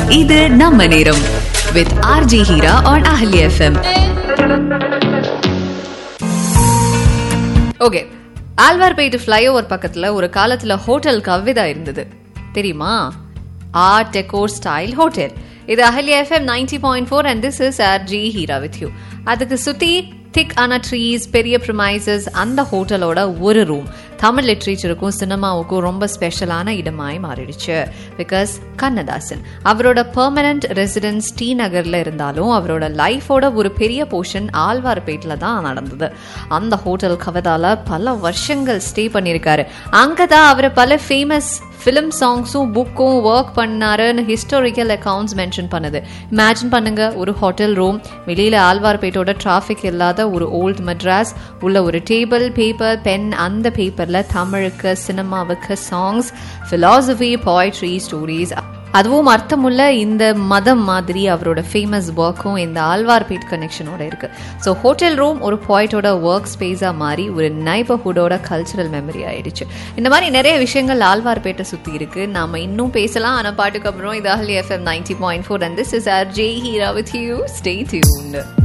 இது நம்ம நேரம் with RJ Heera on Ahalya FM okay Alwarpet flyover பக்கத்துல ஒரு காலத்துல ஹோட்டல் கவிதா இருந்தது தெரியுமா ஆர்ட் டெக்கோர் ஸ்டைல் ஹோட்டல் இது Ahalya FM ninety point four and this is R J Heera with you அதுக்கு சுத்தி திக் ஆன ட்ரீஸ் பெரிய ப்ரிமைசஸ் அந்த ஹோட்டலோட ஒரு ரூம் தமிழ் லிட்ரேச்சருக்கும் சினிமாவுக்கும் ரொம்ப ஸ்பெஷலான இடமாய் மாறிடுச்சு பிகாஸ் கண்ணதாசன் அவரோட பெர்மனன்ட் ரெசிடென்ஸ் டி நகர்ல இருந்தாலும் அவரோட லைஃபோட ஒரு பெரிய போர்ஷன் ஆழ்வார்பேட்டில் தான் நடந்தது அந்த ஹோட்டல் கவதால பல வருஷங்கள் ஸ்டே பண்ணியிருக்காரு அங்கதான் அவர் பல ஃபேமஸ் ஃபிலிம் சாங்ஸும் புக்கும் ஒர்க் பண்ணாருன்னு ஹிஸ்டாரிக்கல் அக்கவுண்ட்ஸ் மென்ஷன் பண்ணுது இமேஜின் பண்ணுங்க ஒரு ஹோட்டல் ரூம் வெளியில ஆழ்வார்பேட்டோட டிராஃபிக் இல்லாத ஒரு ஓல்ட் மெட்ராஸ் உள்ள ஒரு டேபிள் பேப்பர் பென் அந்த பேப்பர்ல தமிழுக்கு சினிமாவுக்கு சாங்ஸ் philosophy poetry ஸ்டோரிஸ் அதுவும் அர்த்தமுள்ள இந்த மதம் மாதிரி அவரோட ஃபேமஸ் ஒர்க்கும் இந்த ஆழ்வார்பேட் கனெக்ஷனோட இருக்கு ஸோ ஹோட்டல் ரூம் ஒரு பாயிண்டோட ஒர்க் ஸ்பேஸாக மாறி ஒரு நைபர்ஹுடோட கல்ச்சுரல் மெமரி ஆயிடுச்சு இந்த மாதிரி நிறைய விஷயங்கள் ஆழ்வார்பேட்டை சுற்றி இருக்கு நாம இன்னும் பேசலாம் ஆனால் பாட்டுக்கு அப்புறம் இது Ahalya FM ninety point four and this is R J Heera with you stay tune